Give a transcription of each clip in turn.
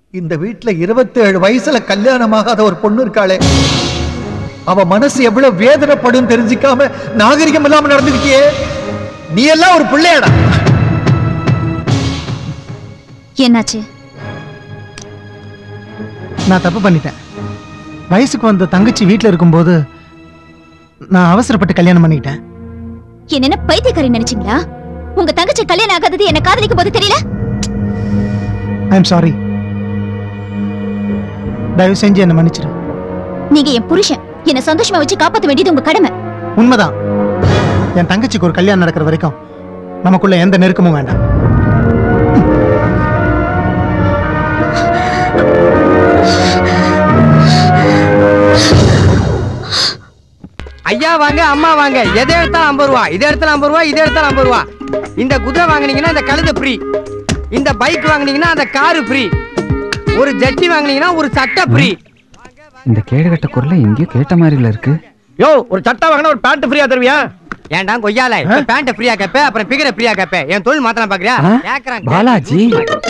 இந்த வீட்டுல 27 வயசுல கல்யாணமாகாத ஒரு பொண்ணு இருக்காளே அவ மனசு எவ்வளவு வேதனைப்படும் தெரிஞ்சுக்காம நாகரிகம் இல்லாம நடந்துக்கிட்டியே நீ எல்லாம் ஒரு பிள்ளையாடா என்னாச்சு நான் தப்பு பண்ணிட்டேன் வயசுக்கு வந்த தங்கச்சி வீட்டில் இருக்கும்போது நான் அவசரப்பட்டு கல்யாணம் பண்ணிக்கிட்டேன் என்ன பைத்தியக்காரி நினைச்சீங்களா உங்க தங்கச்சி கல்யாணம் ஆகாதது என்ன காதலிக்கும் போது தெரியல ஐ எம் சாரி தயவு செஞ்சு என்னை மன்னிச்சிரு நீங்க என் புருஷன் என்ன சந்தோஷமா வச்சு காப்பாத்த வேண்டியது உங்க கடமை உண்மைதான் என் தங்கச்சிக்கு ஒரு கல்யாணம் நடக்கிற வரைக்கும் நமக்குள்ள எந்த நெருக்கமும் வேண்டாம் ஐயா வாங்க அம்மா வாங்க எதை எடுத்தாலும் ஐம்பது ரூபா இதை எடுத்தாலும் ஐம்பது ரூபா இதை எடுத்தாலும் ஐம்பது ரூபா இந்த குதிரை வாங்குனீங்கன்னா இந்த கழுதை ஃப்ரீ இந்த பைக் வாங்குனீங்கன்னா அந்த காரு ஃப்ரீ ஒரு ஜட்டி வாங்குனீங்கன்னா ஒரு சட்டை ஃப்ரீ இந்த கேடுகட்ட குரலை எங்கேயோ கேட்ட மாதிரில இருக்கு யோ ஒரு சட்டை வாங்கினா ஒரு பேண்ட் ஃப்ரீயா தருவியா ஏன்டா கொய்யால இப்ப பேண்ட் ஃப்ரீயா கேப்ப அப்புறம் பிகர ஃப்ரீயா கேப்ப என் தொழில் மாத்தலாம் பாக்குறியா ஆ? கேக்குறான் பாலாஜி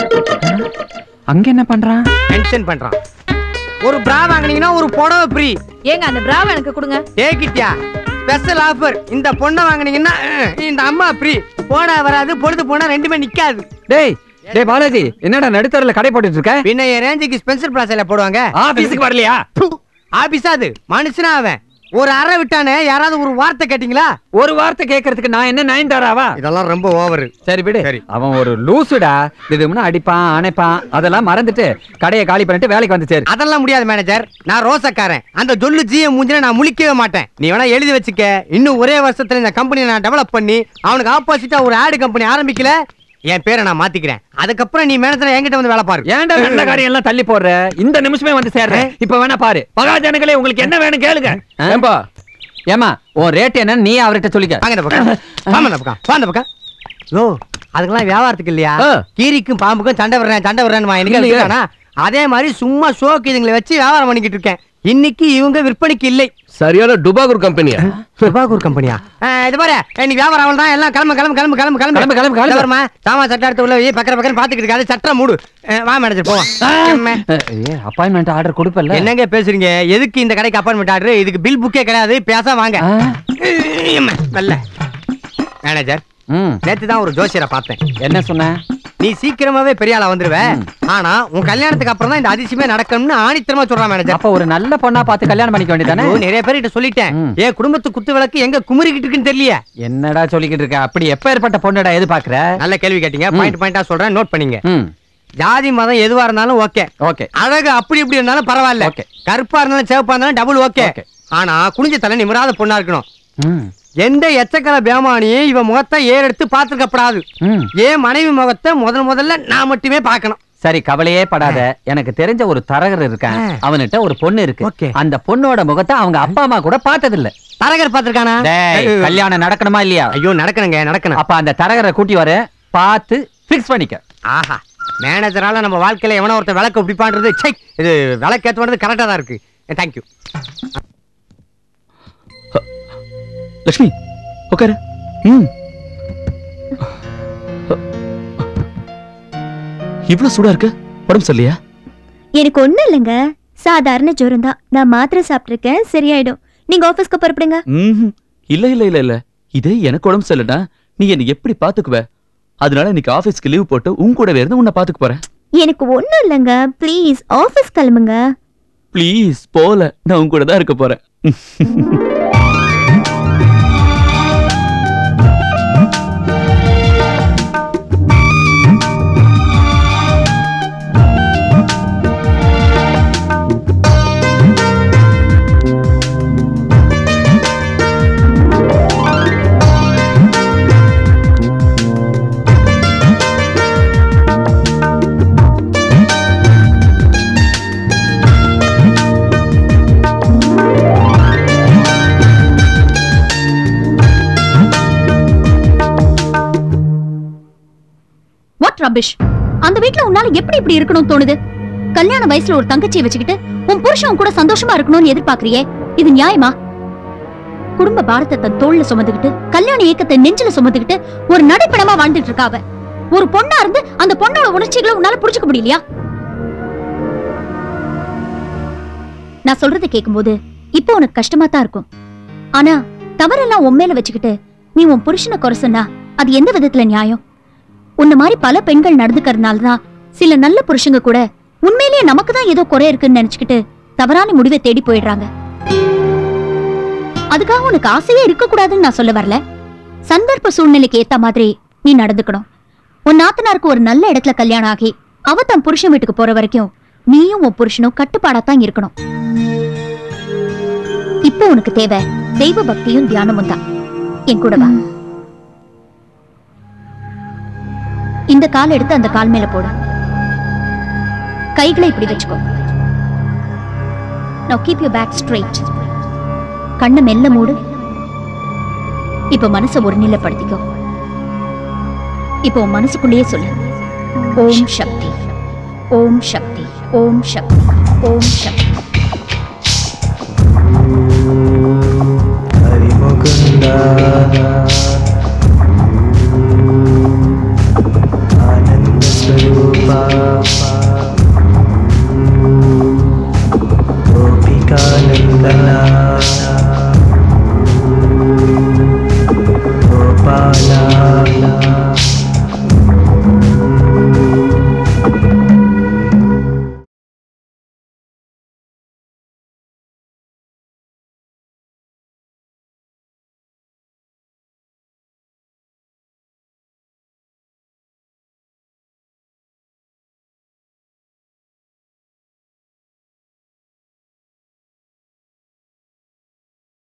அங்க என்ன பண்றான் டென்ஷன் பண்றான் ஒரு பிரா வாங்குனீங்கன்னா ஒரு புடவை ஃப்ரீ ஏங்க அந்த பிராவ எனக்கு கொடுங்க டேக்கிட்டியா ஸ்பெஷல் ஆஃபர் இந்த பொண்ணை வாங்குனீங்கன்னா அஹ், இந்த அம்மா ஃப்ரீ போனா வராது பொழுது போனா ரெண்டுமே நிக்காது டேய் டேய் பாலாஜி என்னடா நடுத்தரல கடை போட்டுட்டு இருக்க பின்ன என் ரேஞ்சுக்கு ஸ்பென்சர் பிளாசால போடுவாங்க ஆபீஸுக்கு வரலையா ஆபீஸா அது மனுஷனா அவன் ஒரு அறை விட்டானே யாராவது ஒரு வார்த்தை கேட்டீங்களா ஒரு வார்த்தை கேட்கறதுக்கு நான் என்ன நயன்தாராவா இதெல்லாம் ரொம்ப ஓவர் சரி விடு சரி. அவன் ஒரு லூசுடா இது முன்ன அடிப்பான் அணைப்பான் அதெல்லாம் மறந்துட்டு கடையை காலி பண்ணிட்டு வேலைக்கு வந்து சேரு அதெல்லாம் முடியாது மேனேஜர் நான் ரோசக்காரன் அந்த ஜொல்லு ஜிய மூஞ்சில நான் முழிக்கவே மாட்டேன் நீ வேணா எழுதி வச்சுக்க இன்னும் ஒரே வருஷத்துல இந்த கம்பெனியை நான் டெவலப் பண்ணி அவனுக்கு ஆப்போசிட்டா ஒரு ஆடு கம்பெனி ஆரம்பிக்கல என் பேரை நான் மாத்திக்கிறேன் அதுக்கப்புறம் நீ மேனேஜர் என்கிட்ட வந்து வேலை பாரு ஏன்டா நல்ல காரியம் எல்லாம் தள்ளி போடுற இந்த நிமிஷமே வந்து சேர்றேன் இப்ப வேணா பாரு மகாஜனங்களே உங்களுக்கு என்ன வேணும் கேளுங்க ஏம்பா ஏமா உன் ரேட் என்ன நீ அவர்கிட்ட சொல்லிக்க வாங்க இந்த பக்கம் வாங்க இந்த பக்கம் வா இந்த பக்கம் யோ அதுக்கெல்லாம் வியாபாரத்துக்கு இல்லையா ஆ. கீரிக்கும் பாம்புக்கும் சண்டை வர்றேன் சண்டை வர்றேன்னு எனக்கு இல்லையே. இருக்கானா அதே மாதிரி சும்மா ஷோக்கு இதுங்களை வச்சு வியாபாரம் பண்ணிக்கிட்டு இருக்கேன் இன்னைக்கு இவங்க விற்பனைக்கு இல்லை சரியான டுபாகூர் கம்பெனியா சுபாகூர் கம்பெனியா இது பாரு ஏய், நீ வியாபாரம் அவள் தான் எல்லாம் கிளம்பு கிளம்பு கிளம்பு கிளம்பு கிளம்பு கிளம்பு, கிளம்பு, கிளம்பு. வருமா சாமா சட்டை எடுத்து உள்ள போய் பக்கற பக்கம் பாத்துக்கிட்டு இருக்காது சட்டை மூடு அஹ், வா மேனேஜர் போவோம் அப்பாயின்மெண்ட் ஆர்டர் கொடுப்பல்ல என்னங்க பேசுறீங்க எதுக்கு இந்த கடைக்கு அப்பாயின்மெண்ட் ஆர்டர் இதுக்கு பில் புக்கே கிடையாது பேச வாங்க ஆ? எம்மா, நல்ல மேனேஜர் ம் நேத்து தான் ஒரு ஜோசியரை பார்த்தேன் என்ன சொன்ன நீ சீக்கிரமாவே பெரிய ஆளா வந்துருவ ஆனா உன் கல்யாணத்துக்கு அப்புறம் தான் இந்த அதிசயமே நடக்கணும்னு ஆணித்தரமா சொல்றான் மேனேஜர் அப்ப ஒரு நல்ல பொண்ணா பார்த்து கல்யாணம் பண்ணிக்க வேண்டியதானே ஐயோ, நிறைய பேர்கிட்ட சொல்லிட்டேன் ம். என் குடும்பத்து குத்து விளக்கு எங்க குமுறிக்கிட்டு இருக்குன்னு தெரியல என்னடா சொல்லிக்கிட்டு இருக்க அப்படி எப்ப ஏற்பட்ட பொண்ணுடா எது பாக்குற நல்ல கேள்வி கேட்டீங்க ம். பாயிண்ட் பாயிண்டா சொல்றேன் நோட் பண்ணீங்க ம் ஜாதி மதம் எதுவா இருந்தாலும் ஓகே ஓகே அழகு அப்படி இப்படி இருந்தாலும் பரவாயில்ல Okay. கருப்பா இருந்தாலும் சிவப்பா இருந்தாலும் டபுள் ஓகே Okay. ஆனா குனிஞ்ச தலை நிமிராத பொண்ணா இருக்கணும் ம் எந்த எச்சக்கல பேமானியும் இவன் முகத்தை ஏறெடுத்து பார்த்துக்கப்படாது ம் ஏன் மனைவி முகத்தை முதல் முதல்ல நான் மட்டுமே பார்க்கணும் சரி கவலையே படாத எனக்கு தெரிஞ்ச ஒரு தரகர் இருக்கான் ஆ. அவன்கிட்ட ஒரு பொண்ணு இருக்கு Okay. அந்த பொண்ணோட முகத்தை அவங்க அப்பா அம்மா கூட பார்த்தது இல்ல தரகர் பார்த்திருக்கானா டேய் கல்யாணம் நடக்கணுமா இல்லையா ஐயோ நடக்கணுங்க நடக்கணும் அப்ப அந்த தரகரை கூட்டி வர பார்த்து ஃபிக்ஸ் பண்ணிக்க ஆஹா மேனேஜரால நம்ம வாழ்க்கையில எவனோ ஒருத்தன் விளக்கு பிடிப்பான்றது சை இது விளக்கு ஏற்றுவது கரெக்டா தான் இருக்கு தேங்க்யூ லட்சுமி உட்காரு ம் இவ்வளவு சூடா இருக்கு உடம்பு சரியில்லையா எனக்கு ஒண்ணும் இல்லைங்க சாதாரண ஜுரம் தான் நான் மாத்திரை சாப்பிட்டிருக்கேன் சரியாயிடும் நீங்க ஆபீஸ்க்கு புறப்படுங்க ம்ஹும். இல்ல இல்ல இல்ல இல்ல இதே எனக்கு உடம்பு சரியில்லைனா நீ என்னை எப்படி பாத்துக்குவ அதனால இன்னைக்கு ஆபீஸ்க்கு லீவ் போட்டு உன் கூடவே இருந்து உன்னை பாத்துக்க போறேன் எனக்கு ஒண்ணும் இல்லைங்க ப்ளீஸ் ஆபீஸ் கிளம்புங்க ப்ளீஸ் போல நான் உன் கூட தான் இருக்க போறேன் வாட் ரபிஷ் அந்த வீட்ல உன்னால எப்படி இப்படி இருக்கணும் தோணுது கல்யாண வயசுல ஒரு தங்கச்சியை வச்சுக்கிட்டு உன் புருஷன் உன் கூட சந்தோஷமா இருக்கணும்னு எதிர்பார்க்கறியே இது நியாயமா குடும்ப பாரத்தை தன் தோல்ல சுமந்துக்கிட்டு கல்யாண இயக்கத்தை நெஞ்சில சுமந்துக்கிட்டு ஒரு நடைப்படமா வாழ்ந்துட்டு இருக்காவ ஒரு பொண்ணா இருந்து அந்த பொண்ணோட உணர்ச்சிகளை உன்னால புரிஞ்சுக்க முடியலையா நான் சொல்றதை கேட்கும்போது இப்போ உனக்கு கஷ்டமா தான் இருக்கும் ஆனா தவறெல்லாம் உன் மேல வச்சுக்கிட்டு நீ உன் புருஷனை குறை சொன்னா அது எந்த விதத்துல நியாயம் உன்ன மாதிரி பல பெண்கள் நடந்துக்கறதுனால தான் சில நல்ல புருஷங்க கூட உண்மையிலேயே நமக்கு தான் ஏதோ குறை இருக்குன்னு நினைச்சுக்கிட்டு தவறான முடிவை தேடி போயிடுறாங்க அதுக்காக உனக்கு ஆசையே இருக்க கூடாதுன்னு நான் சொல்ல வரல சந்தர்ப்ப சூழ்நிலைக்கு ஏத்த மாதிரி நீ நடந்துக்கணும் உன் நாத்தனாருக்கு ஒரு நல்ல இடத்துல கல்யாணம் ஆகி அவ தன் புருஷன் வீட்டுக்கு போற வரைக்கும் நீயும் உன் புருஷனும் கட்டுப்பாடாத்தான் இருக்கணும் இப்போ உனக்கு தேவை தெய்வ பக்தியும் தியானமும் தான் என் கூட வா இந்த கால் எடுத்து அந்த கால் மேல போடு கைகளை இப்படி வச்சுக்கோ now keep your back straight கண்ணை மெல்ல மூடு இப்ப மனசை ஒரு நிலைப்படுத்திக்கோ இப்போ உன் மனசுக்குள்ளேயே சொல்லு ஓம் சக்தி ஓம் சக்தி ஓம் சக்தி ஓம் சக்தி ஹரிமுகுந்தா